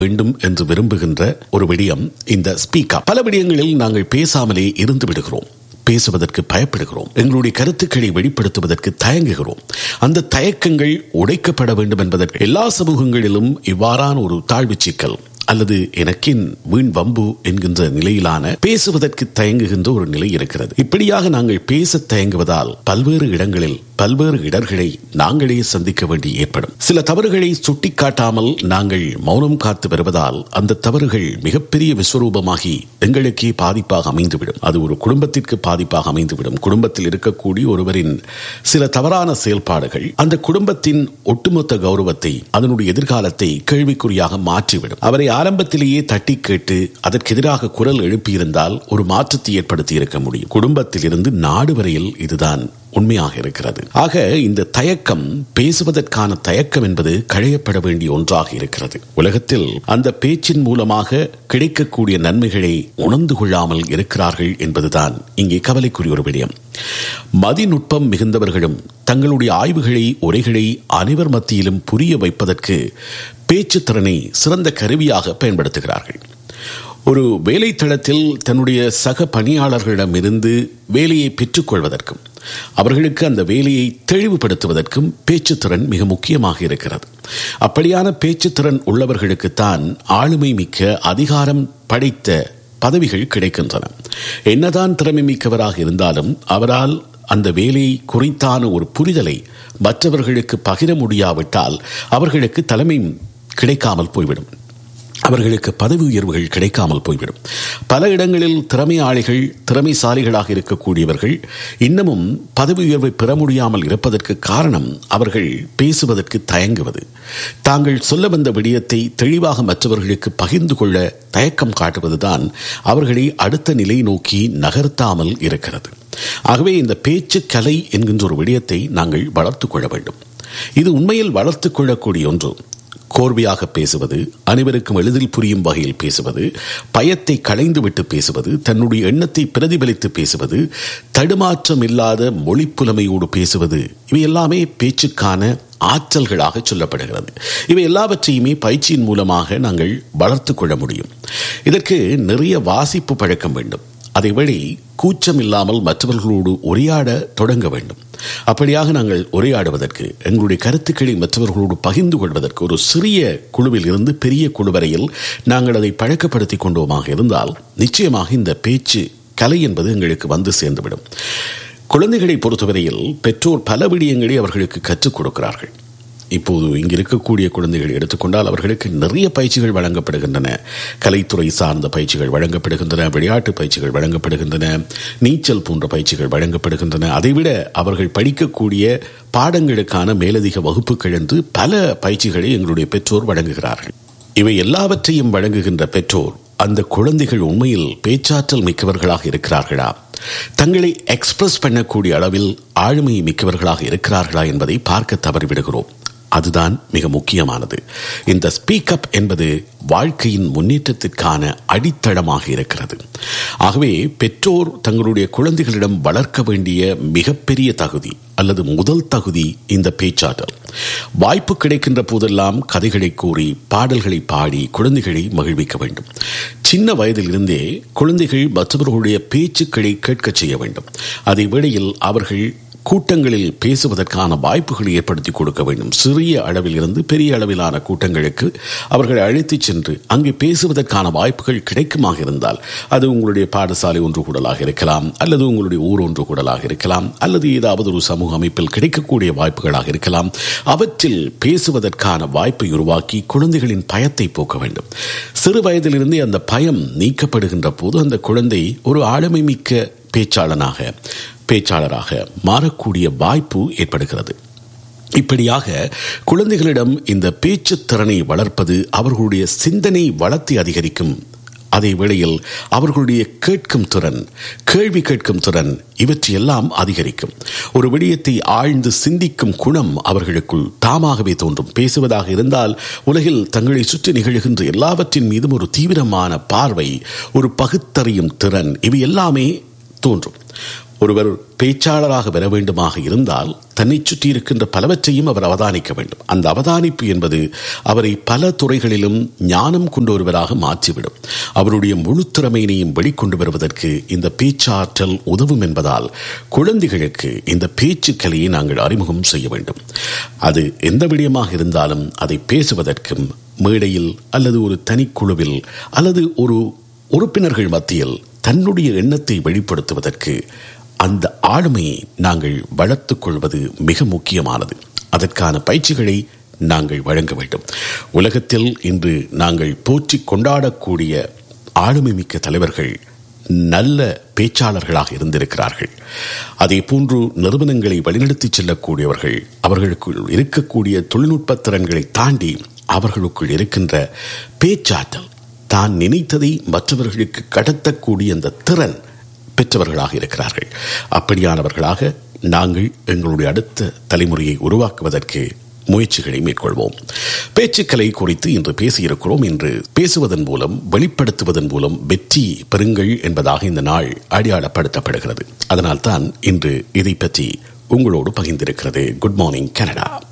வேண்டும் என்று விரும்புகின்ற ஒரு விடயம் இந்த ஸ்பீக்கர் பல விடயங்களில் நாங்கள் பேசாமலே இருந்து விடுகிறோம் பேசுவதற்கு பயப்படுகிறோம் எங்களுடைய கருத்துக்களை வெளிப்படுத்துவதற்கு தயங்குகிறோம் அந்த தயக்கங்கள் உடைக்கப்பட வேண்டும் என்பதற்கு எல்லா சமூகங்களிலும் இவ்வாறான ஒரு தாழ்வு சிக்கல் அல்லது எனக்கின் வீண் வம்பு என்கின்ற நிலையிலான பேசுவதற்கு தயங்குகின்ற ஒரு நிலை இருக்கிறது இப்படியாக நாங்கள் பேச தயங்குவதால் பல்வேறு இடங்களில் பல்வேறு இடர்களை நாங்களே சந்திக்க வேண்டி ஏற்படும் சில தவறுகளை சுட்டிக்காட்டாமல் நாங்கள் மௌனம் காத்து வருவதால் அந்த தவறுகள் மிகப்பெரிய விஸ்வரூபமாகி எங்களுக்கே பாதிப்பாக அமைந்துவிடும் அது ஒரு குடும்பத்திற்கு பாதிப்பாக அமைந்துவிடும் குடும்பத்தில் இருக்கக்கூடிய ஒருவரின் சில தவறான செயல்பாடுகள் அந்த குடும்பத்தின் ஒட்டுமொத்த கௌரவத்தை அதனுடைய எதிர்காலத்தை கேள்விக்குறியாக மாற்றிவிடும் அவரை ஆரம்பத்திலேயே தட்டி கேட்டு அதற்கு எதிராக குரல் எழுப்பியிருந்தால் ஒரு மாற்றத்தை ஏற்படுத்தி இருக்க முடியும் குடும்பத்தில் இருந்து நாடு வரையில் இதுதான் உண்மையாக இருக்கிறது ஆக இந்த தயக்கம் பேசுவதற்கான தயக்கம் என்பது களையப்பட வேண்டிய ஒன்றாக இருக்கிறது உலகத்தில் அந்த பேச்சின் மூலமாக கிடைக்கக்கூடிய நன்மைகளை உணர்ந்து கொள்ளாமல் இருக்கிறார்கள் என்பதுதான் இங்கே கவலைக்குரிய ஒரு விடயம் மதிநுட்பம் மிகுந்தவர்களும் தங்களுடைய ஆய்வுகளை உரைகளை அனைவர் மத்தியிலும் புரிய வைப்பதற்கு பேச்சுத்திறனை சிறந்த கருவியாக பயன்படுத்துகிறார்கள் ஒரு வேலைத்தளத்தில் தன்னுடைய சக பணியாளர்களிடமிருந்து வேலையை பெற்றுக்கொள்வதற்கும் அவர்களுக்கு அந்த வேலையை தெளிவுபடுத்துவதற்கும் பேச்சுத்திறன் மிக முக்கியமாக இருக்கிறது அப்படியான பேச்சுத்திறன் உள்ளவர்களுக்குத்தான் ஆளுமை மிக்க அதிகாரம் படைத்த பதவிகள் கிடைக்கின்றன என்னதான் திறமை மிக்கவராக இருந்தாலும் அவரால் அந்த வேலையை குறித்தான ஒரு புரிதலை மற்றவர்களுக்கு பகிர முடியாவிட்டால் அவர்களுக்கு தலைமை கிடைக்காமல் போய்விடும் அவர்களுக்கு பதவி உயர்வுகள் கிடைக்காமல் போய்விடும் பல இடங்களில் திறமையாளிகள் திறமைசாலிகளாக இருக்கக்கூடியவர்கள் இன்னமும் பதவி உயர்வை பெற முடியாமல் இருப்பதற்கு காரணம் அவர்கள் பேசுவதற்கு தயங்குவது தாங்கள் சொல்ல வந்த விடயத்தை தெளிவாக மற்றவர்களுக்கு பகிர்ந்து கொள்ள தயக்கம் காட்டுவதுதான் அவர்களை அடுத்த நிலை நோக்கி நகர்த்தாமல் இருக்கிறது ஆகவே இந்த பேச்சு கலை என்கின்ற ஒரு விடயத்தை நாங்கள் வளர்த்துக் கொள்ள வேண்டும் இது உண்மையில் வளர்த்துக் கொள்ளக்கூடிய ஒன்று கோர்வையாக பேசுவது அனைவருக்கும் எளிதில் புரியும் வகையில் பேசுவது பயத்தை களைந்துவிட்டு பேசுவது தன்னுடைய எண்ணத்தை பிரதிபலித்து பேசுவது தடுமாற்றம் இல்லாத மொழிப்புலமையோடு பேசுவது இவை எல்லாமே பேச்சுக்கான ஆற்றல்களாக சொல்லப்படுகிறது இவை எல்லாவற்றையுமே பயிற்சியின் மூலமாக நாங்கள் வளர்த்து கொள்ள முடியும் இதற்கு நிறைய வாசிப்பு பழக்கம் வேண்டும் அதை வழி கூச்சம் இல்லாமல் மற்றவர்களோடு உரையாட தொடங்க வேண்டும் அப்படியாக நாங்கள் உரையாடுவதற்கு எங்களுடைய கருத்துக்களை மற்றவர்களோடு பகிர்ந்து கொள்வதற்கு ஒரு சிறிய குழுவில் இருந்து பெரிய குழு வரையில் நாங்கள் அதை பழக்கப்படுத்தி கொண்டோமாக இருந்தால் நிச்சயமாக இந்த பேச்சு கலை என்பது எங்களுக்கு வந்து சேர்ந்துவிடும் குழந்தைகளை பொறுத்தவரையில் பெற்றோர் பல விடயங்களை அவர்களுக்கு கற்றுக் கொடுக்கிறார்கள் இப்போது இங்கு இருக்கக்கூடிய குழந்தைகளை எடுத்துக்கொண்டால் அவர்களுக்கு நிறைய பயிற்சிகள் வழங்கப்படுகின்றன கலைத்துறை சார்ந்த பயிற்சிகள் வழங்கப்படுகின்றன விளையாட்டு பயிற்சிகள் வழங்கப்படுகின்றன நீச்சல் போன்ற பயிற்சிகள் வழங்கப்படுகின்றன அதைவிட அவர்கள் படிக்கக்கூடிய பாடங்களுக்கான மேலதிக வகுப்புகள் என்று பல பயிற்சிகளை எங்களுடைய பெற்றோர் வழங்குகிறார்கள் இவை எல்லாவற்றையும் வழங்குகின்ற பெற்றோர் அந்த குழந்தைகள் உண்மையில் பேச்சாற்றல் மிக்கவர்களாக இருக்கிறார்களா தங்களை எக்ஸ்பிரஸ் பண்ணக்கூடிய அளவில் ஆளுமை மிக்கவர்களாக இருக்கிறார்களா என்பதை பார்க்க தவறிவிடுகிறோம் அதுதான் மிக முக்கியமானது இந்த ஸ்பீக் அப் என்பது வாழ்க்கையின் முன்னேற்றத்திற்கான அடித்தளமாக இருக்கிறது ஆகவே பெற்றோர் தங்களுடைய குழந்தைகளிடம் வளர்க்க வேண்டிய மிகப்பெரிய தகுதி அல்லது முதல் தகுதி இந்த பேச்சாற்றல் வாய்ப்பு கிடைக்கின்ற போதெல்லாம் கதைகளை கூறி பாடல்களை பாடி குழந்தைகளை மகிழ்விக்க வேண்டும் சின்ன வயதில் இருந்தே குழந்தைகள் மற்றவர்களுடைய பேச்சுக்களை கேட்கச் செய்ய வேண்டும் அதே வேளையில் அவர்கள் கூட்டங்களில் பேசுவதற்கான வாய்ப்புகளை ஏற்படுத்தி கொடுக்க வேண்டும் சிறிய அளவில் இருந்து பெரிய அளவிலான கூட்டங்களுக்கு அவர்களை அழைத்துச் சென்று அங்கே பேசுவதற்கான வாய்ப்புகள் கிடைக்குமாக இருந்தால் அது உங்களுடைய பாடசாலை ஒன்று கூடலாக இருக்கலாம் அல்லது உங்களுடைய ஊர் ஒன்று கூடலாக இருக்கலாம் அல்லது ஏதாவது ஒரு சமூக அமைப்பில் கிடைக்கக்கூடிய வாய்ப்புகளாக இருக்கலாம் அவற்றில் பேசுவதற்கான வாய்ப்பை உருவாக்கி குழந்தைகளின் பயத்தை போக்க வேண்டும் சிறு வயதிலிருந்தே அந்த பயம் நீக்கப்படுகின்ற போது அந்த குழந்தை ஒரு ஆளுமை மிக்க பேச்சாளனாக பேச்சாளராக மாறக்கூடிய வாய்ப்பு ஏற்படுகிறது இப்படியாக குழந்தைகளிடம் இந்த பேச்சு திறனை வளர்ப்பது அவர்களுடைய சிந்தனை வளத்தை அதிகரிக்கும் அதே வேளையில் அவர்களுடைய கேட்கும் திறன் கேள்வி கேட்கும் திறன் இவற்றையெல்லாம் அதிகரிக்கும் ஒரு விடயத்தை ஆழ்ந்து சிந்திக்கும் குணம் அவர்களுக்குள் தாமாகவே தோன்றும் பேசுவதாக இருந்தால் உலகில் தங்களை சுற்றி நிகழ்கின்ற எல்லாவற்றின் மீதும் ஒரு தீவிரமான பார்வை ஒரு பகுத்தறியும் திறன் இவை எல்லாமே தோன்றும் ஒருவர் பேச்சாளராக வர வேண்டுமாக இருந்தால் தன்னை சுற்றி இருக்கின்ற பலவற்றையும் அவர் அவதானிக்க வேண்டும் அந்த அவதானிப்பு என்பது அவரை பல துறைகளிலும் ஞானம் கொண்டு ஒருவராக மாற்றிவிடும் அவருடைய முழு திறமையினையும் வெளிக்கொண்டு வருவதற்கு இந்த பேச்சாற்றல் உதவும் என்பதால் குழந்தைகளுக்கு இந்த பேச்சு கலையை நாங்கள் அறிமுகம் செய்ய வேண்டும் அது எந்த விடயமாக இருந்தாலும் அதை பேசுவதற்கும் மேடையில் அல்லது ஒரு தனிக்குழுவில் அல்லது ஒரு உறுப்பினர்கள் மத்தியில் தன்னுடைய எண்ணத்தை வெளிப்படுத்துவதற்கு அந்த ஆளுமையை நாங்கள் வளர்த்துக் கொள்வது மிக முக்கியமானது அதற்கான பயிற்சிகளை நாங்கள் வழங்க வேண்டும் உலகத்தில் இன்று நாங்கள் போற்றி கொண்டாடக்கூடிய ஆளுமை மிக்க தலைவர்கள் நல்ல பேச்சாளர்களாக இருந்திருக்கிறார்கள் அதே போன்று நிறுவனங்களை வழிநடத்தி செல்லக்கூடியவர்கள் அவர்களுக்குள் இருக்கக்கூடிய தொழில்நுட்ப திறன்களை தாண்டி அவர்களுக்குள் இருக்கின்ற பேச்சாற்றல் தான் நினைத்ததை மற்றவர்களுக்கு கடத்தக்கூடிய அந்த திறன் பெற்றவர்களாக இருக்கிறார்கள் அப்படியானவர்களாக நாங்கள் எங்களுடைய அடுத்த தலைமுறையை உருவாக்குவதற்கு முயற்சிகளை மேற்கொள்வோம் பேச்சுக்கலை குறித்து இன்று பேசியிருக்கிறோம் இன்று பேசுவதன் மூலம் வெளிப்படுத்துவதன் மூலம் வெற்றி பெறுங்கள் என்பதாக இந்த நாள் அடையாளப்படுத்தப்படுகிறது அதனால்தான் இன்று இதை பற்றி உங்களோடு பகிர்ந்திருக்கிறது குட் மார்னிங் கனடா